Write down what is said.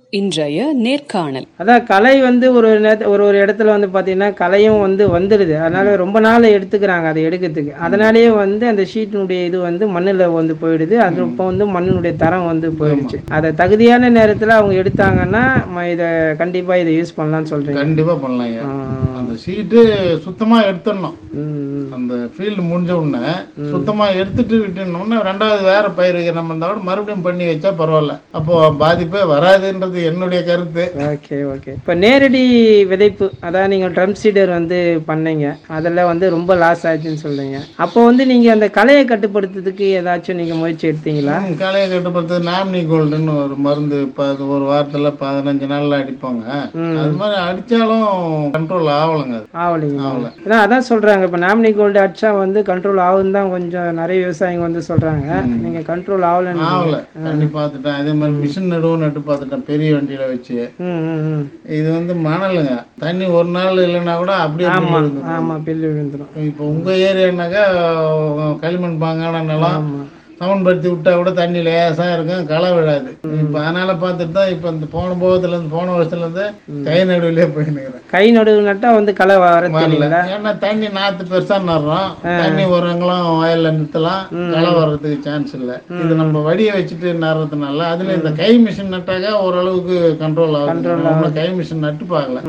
இன்றைய நேர்காணல் அதான் கலை வந்து ஒரு நேரத்து ஒரு ஒரு இடத்துல வந்து பார்த்தீங்கன்னா கலையும் வந்து வந்துடுது அதனால ரொம்ப நாள் எடுத்துக்கிறாங்க அதை எடுக்கிறதுக்கு அதனாலேயே வந்து அந்த ஷீட்டினுடைய இது வந்து மண்ணில் வந்து போயிடுது அது இப்போ வந்து மண்ணினுடைய தரம் வந்து போயிடுச்சு அதை தகுதியான நேரத்தில் அவங்க எடுத்தாங்கன்னா ம- இதை கண்டிப்பாக இதை யூஸ் பண்ணலாம்னு சொல்கிறீங்க கண்டிப்பா பண்ணலாம் ஐயா அந்த சீட்டு சுத்தமா எடுத்துடணும் ம் அந்த ஃபீல்டு முடிஞ்ச உடனே சுத்தமா எடுத்துட்டு விட்டுனோம்னா ரெண்டாவது வேற பயிர் நம்ம இருந்தா கூட மறுபடியும் பண்ணி வச்சா பரவாயில்ல அப்போ பாதிப்பே வராதுன்றது என்னுடைய கருத்து ஓகே ஓகே இப்போ நேரடி விதைப்பு அதான் நீங்கள் ட்ரம் சீடர் வந்து பண்ணீங்க அதில் வந்து ரொம்ப லாஸ் ஆச்சுன்னு சொல்றீங்க அப்போ வந்து நீங்கள் அந்த கலையை கட்டுப்படுத்துறதுக்கு ஏதாச்சும் நீங்கள் முயற்சி எடுத்தீங்களா ம், களையை கட்டுப்படுத்து நாமினி கோல்டுன்னு ஒரு மருந்து இப்போ அது ஒரு வாரத்துல பதினஞ்சு நாள்ல அடிப்பாங்க அது மாதிரி அடிச்சாலும் கண்ட்ரோல் ஆகலைங்க அது ஆகலைங்க ஆகல. ஏன்னா அதான் சொல்கிறாங்க இப்போ நாமினி கோல்டு அடிச்சா வந்து கண்ட்ரோல் ஆகுன்னு தான் கொஞ்சம் நிறைய விவசாயிங்க வந்து சொல்கிறாங்க நீங்கள் கண்ட்ரோல் ஆகலைன்னு ஆகல தண்ணி பார்த்துட்டேன் அதே மாதிரி மிஷின் நடுவும் நட்டு பார்த்துட்டேன் பெரிய வண்டியில வச்சு ம் ம் ம் இது வந்து மணலுங்க தண்ணி ஒரு நாள் இல்லைன்னா கூட அப்படியே ஆமாம் விழுந்துரும். ஆமாம் பில்லு விழுந்துடும் இப்போ உங்க ஏரியானாக்கா களிமண் பாங்கான நிலம் சமன்படுத்தி விட்டா கூட தண்ணி லேசா இருக்கும் களை விழாது இப்போ அதனால பார்த்துட்டு தான் இப்போ இந்த போன போகத்துல இருந்து போன வருஷத்துல இருந்து கை நடுவிலே போயினுக்கிறேன் கை நடுவு நட்டா வந்து களை வர தெரியல ஏன்னா தண்ணி நாத்து பெருசா நடுறோம் தண்ணி உரங்களும் வயல்ல நிறுத்தலாம் களை வர்றதுக்கு சான்ஸ் இல்ல இது நம்ம வடியை வச்சுட்டு நடுறதுனால அதுல இந்த கை மிஷின் நட்டாக்க ஓரளவுக்கு கண்ட்ரோல் ஆகும் நம்ம கை மிஷின் நட்டு பார்க்கல